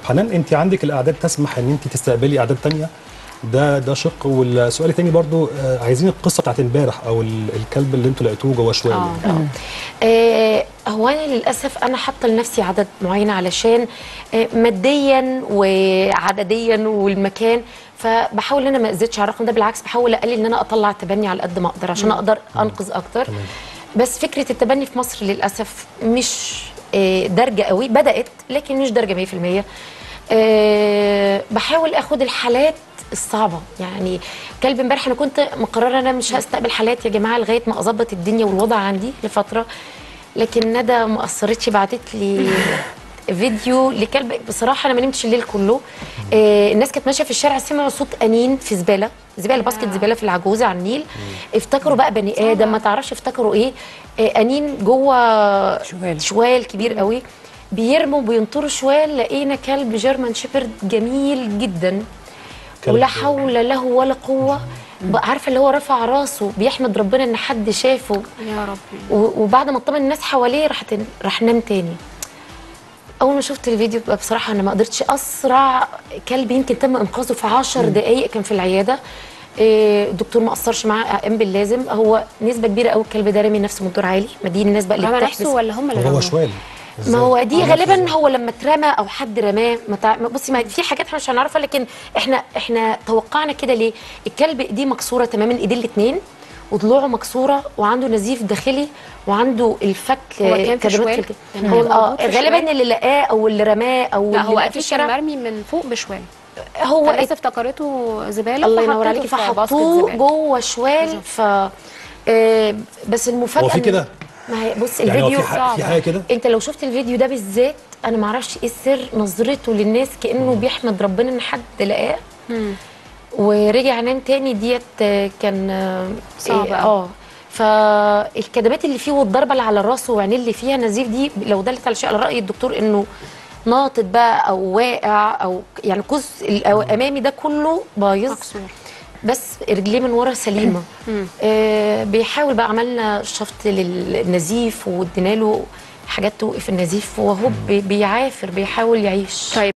حنان انت عندك الاعداد تسمح ان انت تستقبلي اعداد تانية ده ده شق والسؤال الثاني برضو آه، عايزين القصه بتاعت امبارح او ال- الكلب اللي انتوا لقيتوه جوه شوال آه. يعني. آه هو انا للاسف انا حاطه لنفسي عدد معين علشان آه ماديا وعدديا والمكان فبحاول ان انا ما ازيدش على الرقم ده بالعكس بحاول اقلل ان انا اطلع تبني على قد ما اقدر عشان اقدر انقذ اكتر تمام. بس فكره التبني في مصر للاسف مش آه، دارجه قوي بدات لكن مش دارجه 100% آه، بحاول اخد الحالات الصعبه يعني كلب امبارح انا كنت مقرره انا مش هستقبل حالات يا جماعه لغايه ما اظبط الدنيا والوضع عندي لفتره لكن ندى ما قصرتش بعتت لي فيديو لكلب بصراحه انا ما نمتش الليل كله آه الناس كانت ماشيه في الشارع سمعوا صوت انين في زباله زباله باسكت زباله في العجوزه على النيل افتكروا بقى بني ادم ما تعرفش افتكروا ايه آه انين جوه شوال. شوال كبير قوي بيرموا بينطروا شوال لقينا كلب جيرمان شيبرد جميل جدا كلب- ولا حول له ولا قوه بقى عارفه اللي هو رفع راسه بيحمد ربنا ان حد شافه يا ربي و- وبعد ما اطمن الناس حواليه راح تن... راح نام تاني اول ما شفت الفيديو بقى بصراحه انا ما قدرتش اسرع كلب يمكن تم انقاذه في 10 دقائق كان في العياده إيه، الدكتور ما قصرش معاه قام باللازم هو نسبه كبيره قوي الكلب ده رامي نفسه من دور عالي ما دي الناس بقى اللي رمى بتحبس نفسه ولا هم اللي هو رموه؟ شوال ما هو دي آه، غالبا إزاي؟ هو لما اترمى او حد رماه ما تع... ما- بصي ما في حاجات احنا مش هنعرفها لكن احنا احنا توقعنا كده ليه الكلب ايديه مكسوره تماما ايديه الاثنين وضلوعه مكسوره وعنده نزيف داخلي وعنده الفك هو كان في كدمات شوال؟ الك- يعني هو هو اه موجود في غالبا شوال؟ اللي لقاه او اللي رماه او لا اللي هو لقاه في اكيد كان الشارع مرمي من فوق بشوال هو الناس افتكرته زباله الله ينور فحطته عليكي في باسكت فحطوه زبالة. جوه شوال ف آه، بس المفاجاه هو في إن- كده؟ ما هي بص يعني هو الفيديو في ح- في حاجه كده انت لو شفت الفيديو ده بالذات انا ما اعرفش ايه السر نظرته للناس كانه بيحمد ربنا ان حد لقاه ورجع نام تاني ديت آه، كان آه، صعب إيه، أوي. اه فالكدمات اللي فيه والضربه اللي على راسه وعينيه اللي فيها نزيف دي لو دلت على شيء على راي الدكتور انه ناطط بقى او واقع او يعني الجزء الامامي ده كله بايظ مكسور بس رجليه من ورا سليمه آه بيحاول بقى عملنا شفط للنزيف وادينا له حاجات توقف النزيف وهو بي- بيعافر بيحاول يعيش طيب